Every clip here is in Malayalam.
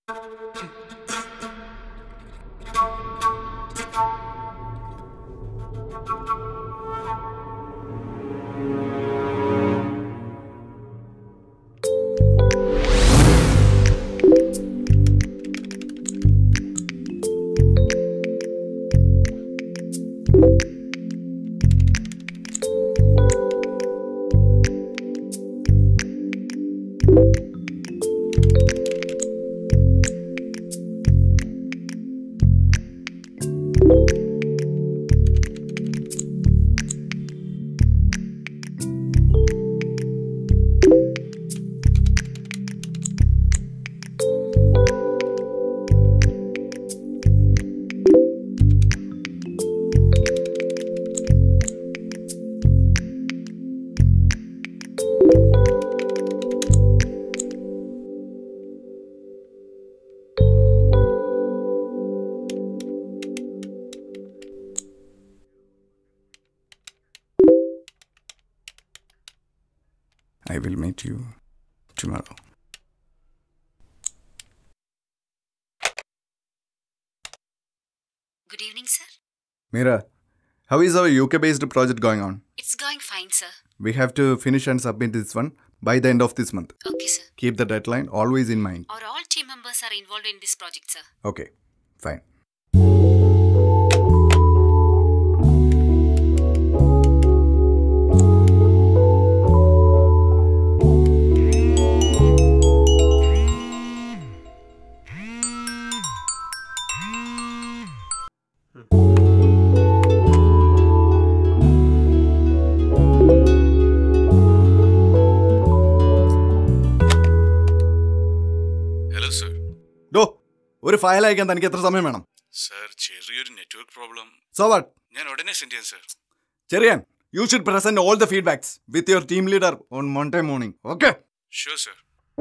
I will meet you tomorrow. Good evening, sir. Mira, how is our UK based project going on? It's going fine, sir. We have to finish and submit this one by the end of this month. Okay, sir. Keep the deadline always in mind. Our all team members are involved in this project, sir. Okay, fine. Hello sir ഡോ ഒരു ഫയൽ അയക്കാൻ തനിക്ക് എത്ര സമയം വേണം സർ ചെറിയൊരു നെറ്റ്വർക്ക് പ്രോബ്ലം സോ വാട്ട് ഞാൻ ഉടനെ സെൻഡ് ചെയ്യാം sir Cherian you should present all the feedbacks with your team leader on Monday morning okay sure sir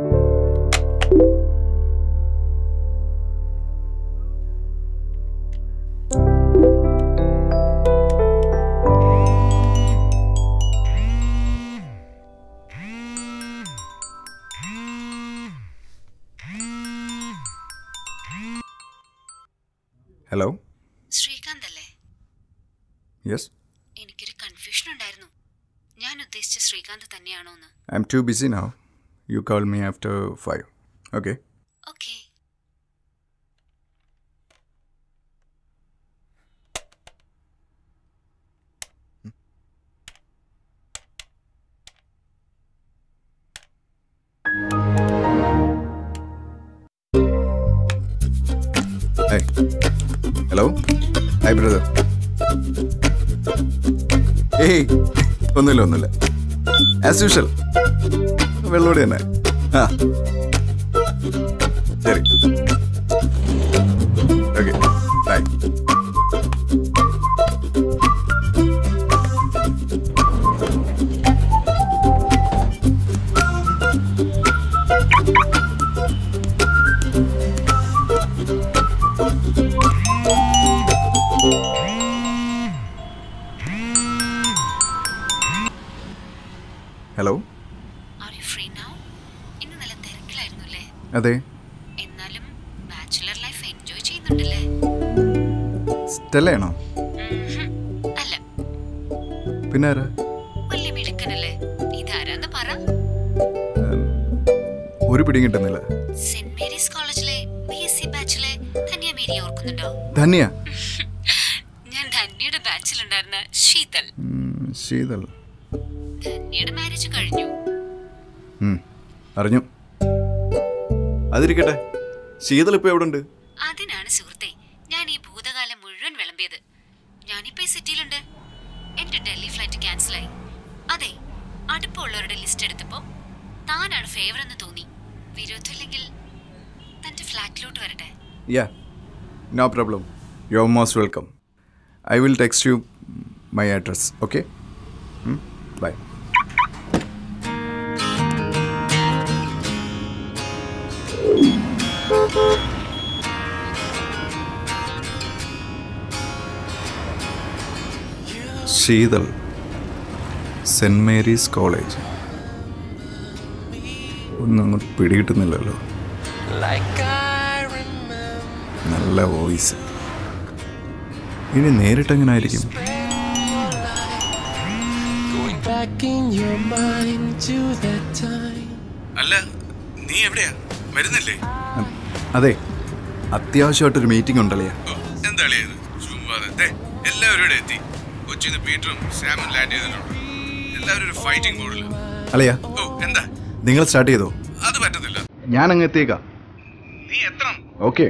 hello Srikanth അല്ലേ യെസ് എനിക്കൊരു കൺഫ്യൂഷൻ ഉണ്ടായിരുന്നു ഞാൻ ഉദ്ദേശിച്ച ശ്രീകാന്ത് തന്നെയാണോ എന്ന് I'm too busy now you call me after five okay okay Hey. Hello hi brother ഏയ് ഒന്നുമില്ല ഒന്നുമില്ല ആസ് യൂഷ്വൽ വെള്ളോടി തന്നെ ആ ശരി okay bye hello are you free now ഇന്ന് നല്ല തിരക്കിലായിരുന്നു അല്ലേ അതെ എന്നാലും ബാച്ചുലർ ലൈഫ് എൻജോയ് ചെയ്യുന്നുണ്ടല്ലേ സ്റ്റെല്ലയാണോ ഉംഹും. അല്ല പിന്നെ ആരാ വലിയ മിടുക്കനല്ലേ ഇതാരാന്ന് പറ ഉം, ഒരു പിടിയും കിട്ടുന്നില്ല സെന്റ് മേരീസ് കോളേജിലെ ബി എസ് സി ബാച്ചിലെ ധന്യ മേരി ഓർക്കുന്നുണ്ടോ ധന്യ ഞാൻ ധന്യയുടെ ബാച്ചിലുണ്ടായിരുന്ന ശീതൽ ഉം, ശീതൾ ധന്യയുടെ മാരേജ് കഴിഞ്ഞു ഉം, അറിഞ്ഞു അതിരിക്കട്ടെ ശീതൾ ഇപ്പൊ എവിടെ ഉണ്ട് അതിനാണ് സുഹൃത്തെ ഞാൻ ഈ ഭൂതകാലം മുഴുവൻ വിളമ്പിയത് ഞാനിപ്പോ ഈ സിറ്റിയിലുണ്ട് എന്റെ ഡൽഹി ഫ്ലൈറ്റ് ക്യാൻസലായി അതെ അടുപ്പമുള്ളവരുടെ ലിസ്റ്റ് എടുത്തപ്പോ താനാണ് ഫേവർ എന്ന് തോന്നി വിരോധമില്ലെങ്കിൽ തന്റെ ഫ്ലാറ്റിലോട്ട് വരട്ടെ yeah no problem you are most welcome I will text you my address okay bye Sheethal saint Mary's college ഒന്നും അങ്ങോട്ട് പിടികിട്ടുന്നില്ലല്ലോ Like I നല്ല വോയിസ് ഇനി നേരിട്ടെങ്ങനെ ആയിരിക്കും Going back in your mind to that time. അല്ല നീ എവിടെയാ വരുന്നില്ലേ അതെ അത്യാവശ്യമായിട്ടൊരു മീറ്റിംഗ് ഉണ്ടല്ലേ ഓ, എന്താ അളിയത് ചുമ്മാതെ ദേ, എല്ലാവരും ഇവിടെ എത്തി കൊച്ചിന്ന് പീറ്ററും സാമും ലാൻഡ് ചെയ്തിട്ടുണ്ട് എല്ലാവരും ഒരു ഫൈറ്റിംഗ് മോഡിൽ അല്ലയാ ഓ എന്താ നിങ്ങൾ സ്റ്റാർട്ട് ചെയ്തോ അത് പറ്റത്തില്ല ഞാൻ അങ്ങ് എത്തിയേക്കാം നീ എത്തണം okay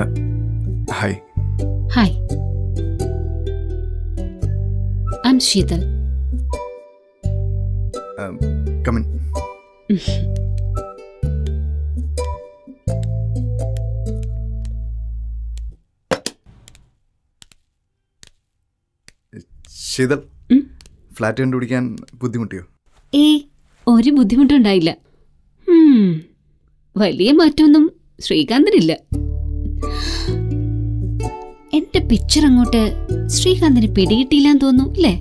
hi hi I'm Sheethal come in Sheethal ഉം? ഫ്ലാറ്റ് കണ്ടുപിടിക്കാൻ ബുദ്ധിമുട്ടിയോ ഏയ് ഒരു ബുദ്ധിമുട്ടുണ്ടായില്ല ഉം, വലിയ മാറ്റമൊന്നും ശ്രീകാന്തിനില്ല എന്റെ പിക്ചർ അങ്ങോട്ട് ശ്രീകാന്തിന് പിടികിട്ടിയില്ലാന്ന് തോന്നുന്നു അല്ലേ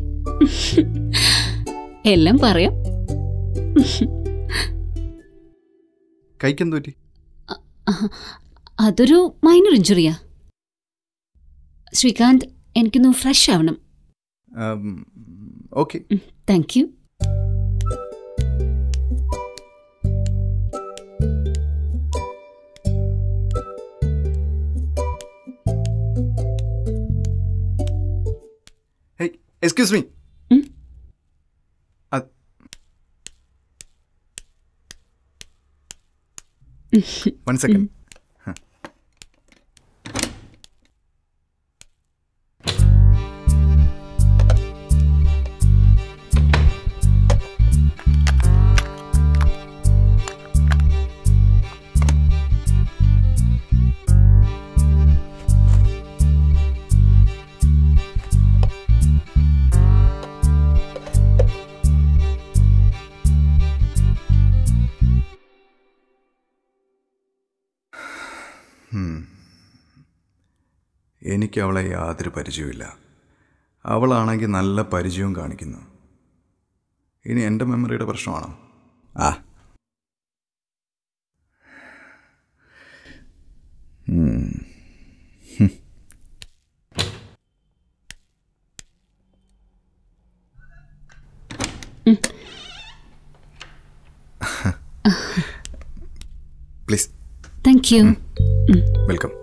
എല്ലാം പറയാം കൈക്കെന്ത് പറ്റി അതൊരു മൈനർ ഇഞ്ചുറിയാ ശ്രീകാന്ത് എനിക്കൊന്ന് ഫ്രഷ് ആവണം okay thank you Hey, excuse me. Hmm? Uh, one second. Huh. എനിക്ക് അവളെ യാതൊരു പരിചയവുമില്ല അവളാണെങ്കിൽ നല്ല പരിചയവും കാണിക്കുന്നു ഇനി എൻ്റെ മെമ്മറിയുടെ പ്രശ്നമാണോ ആ ഉം. ഹും. പ്ലീസ് താങ്ക് യു വെൽക്കം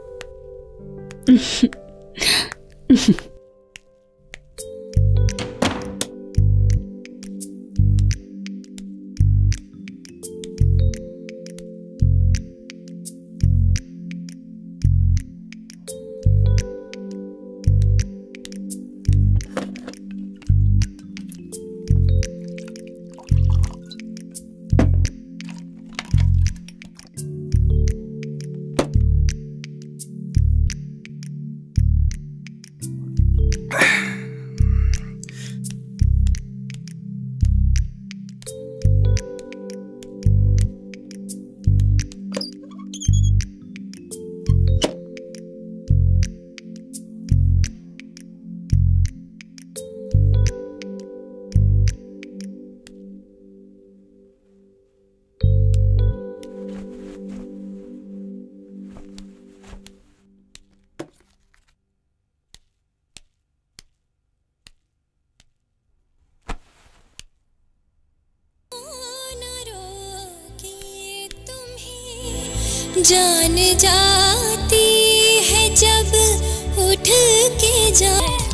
जान जाती है जब उठ के जा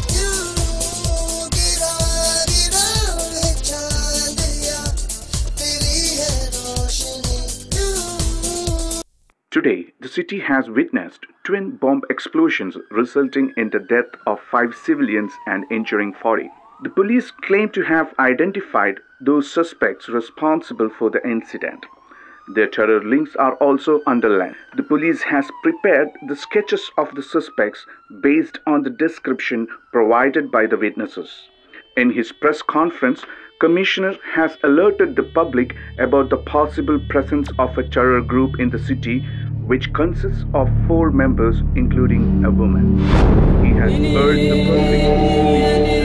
Today, the city has witnessed twin bomb explosions resulting in the death of five civilians and injuring 40. The police claim to have identified those suspects responsible for the incident. Their terror links are also underlined. The police has prepared the sketches of the suspects based on the description provided by the witnesses. In his press conference, Commissioner has alerted the public about the possible presence of a terror group in the city, which consists of four members, including a woman. He has urged the public.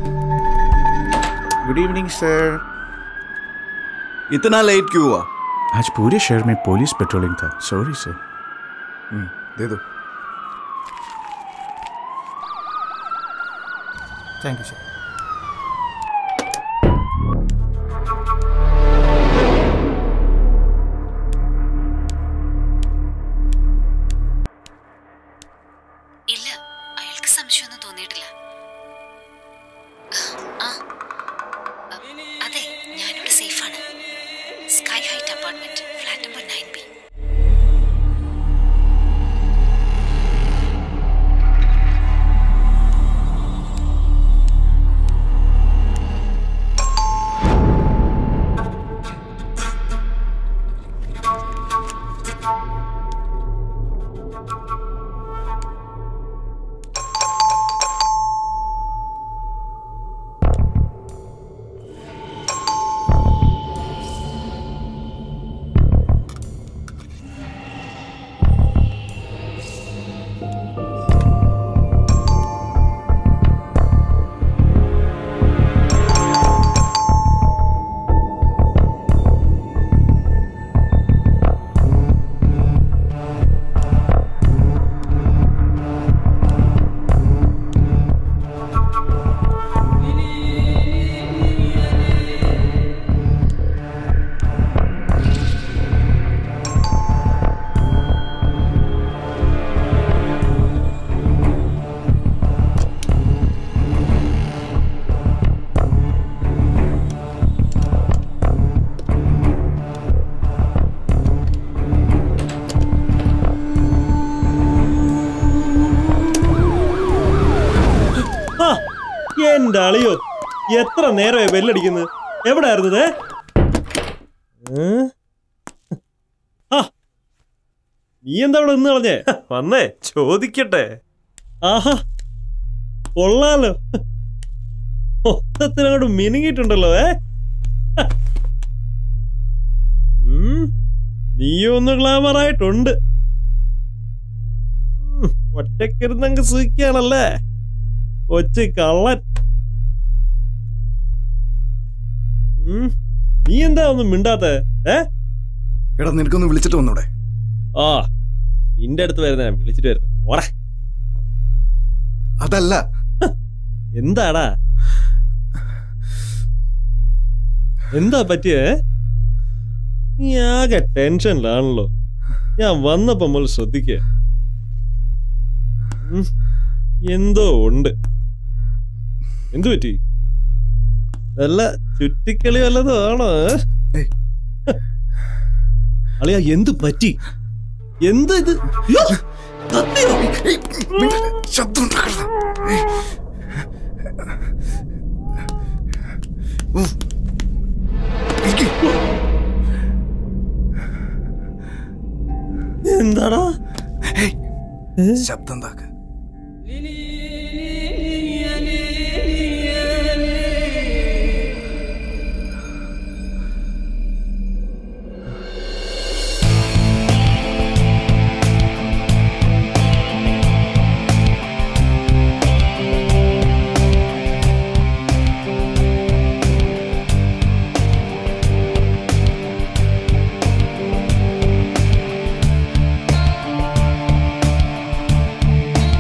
Good evening sir इतना लेट क्यों हुआ आज पूरे शहर में पुलिस पेट्रोलिंग था सॉरी सर दे दो താങ്ക് യു സർ ഇല്ല അയാൾക്ക് സംശയമൊന്നും തോന്നിയിട്ടില്ല ആ അ, അതെ ഞാനിവിടെ സേഫാണ് sky height apartment flat number nine B ആ, എന്റെ അളിയോ എത്ര നേരമായി ബെല്ലടിക്കുന്നത് എവിടെ ആയിരുന്നത് നീ എന്താ ഇവിടെ നിന്ന് കളഞ്ഞേ വന്നേ ചോദിക്കട്ടെ ആഹാ കൊള്ളാലോ മൊത്തത്തിനങ്ങോട്ട് മിനുങ്ങിയിട്ടുണ്ടല്ലോ ഏ ഉം, നീയും ഒന്ന് ഗ്ലാമർ ആയിട്ടുണ്ട് ഉം, ഒറ്റക്കിരുന്നങ്ങ് സൂക്കാണല്ലേ കൊച്ചു കള്ളൻ ഉം, നീ എന്താ ഒന്നും മിണ്ടാത്ത ഏ എടാ നിനക്കൊന്ന് വിളിച്ചിട്ട് വന്നൂടെ ആ നിന്റെ അടുത്ത് വരുന്ന വിളിച്ചിട്ട് വരുന്ന ഓടാ അതല്ല എന്താടാ എന്താ പറ്റിയേ നീ ആകെ ടെൻഷനിലാണല്ലോ ഞാൻ വന്നപ്പോ മുതൽ ശ്രദ്ധിക്ക എന്തോ ഉണ്ട് എന്തു പറ്റി വല്ല ചുറ്റിക്കളി വല്ലതും ആണോ ഏ? ഏയ്. അളിയ എന്ത് പറ്റി എന്ത് ഇത് യ്യോ! കത്തിയോ? ഏയ്, മിണ്ടല്ലേ, ശബ്ദം ഉണ്ടാക്കരുത്. ഏയ്. ഉഫ്. ഇരിക്ക്. എന്താടാ ഏയ്, ഏ? ശബ്ദം ഉണ്ടാക്ക് ും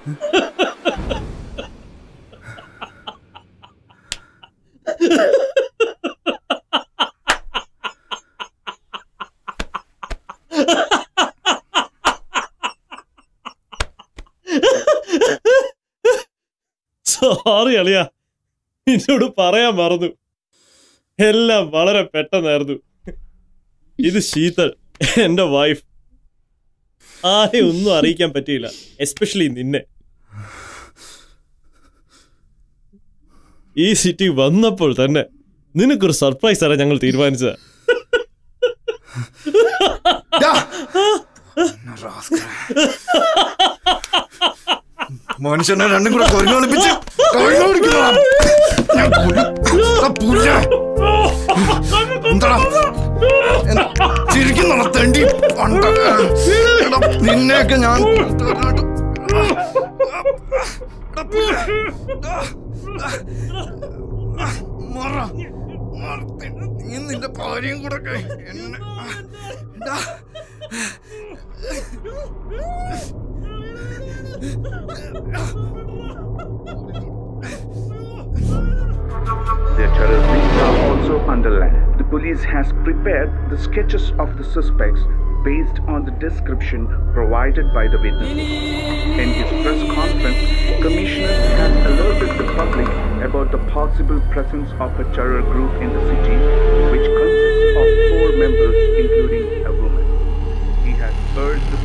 സോറി അളിയ എന്നോട് പറയാൻ മറന്നു എല്ലാം വളരെ പെട്ടെന്നായിരുന്നു ഇത് ശീതൾ എന്റെ വൈഫ് ആരെയും ഒന്നും അറിയിക്കാൻ പറ്റിയില്ല എസ്പെഷ്യലി നിന്നെ ഈ സിറ്റി വന്നപ്പോൾ തന്നെ നിനക്കൊരു സർപ്രൈസ് തരാൻ ഞങ്ങൾ തീരുമാനിച്ചത് മനുഷ്യനെ രണ്ടും കൂടെ കൊല്ലൊളിപ്പിച്ച് എന്താടാ ചിരിക്കുന്നുണ്ടോ തെണ്ടി പണ്ട എടാ, നിന്നെയൊക്കെ ഞാൻ എടാ, പുല്ല്. മറ. മറ. നീ നിന്റെ ഭാര്യയും കൂടെ കഴി- എന്നെ എടാ. Their terrorists are also underlined. The police has prepared the sketches of the suspects based on the description provided by the witnesses. In his press conference, Commissioner has alerted the public about the possible presence of a terror group in the city, which consists of four members, including a woman. He has urged the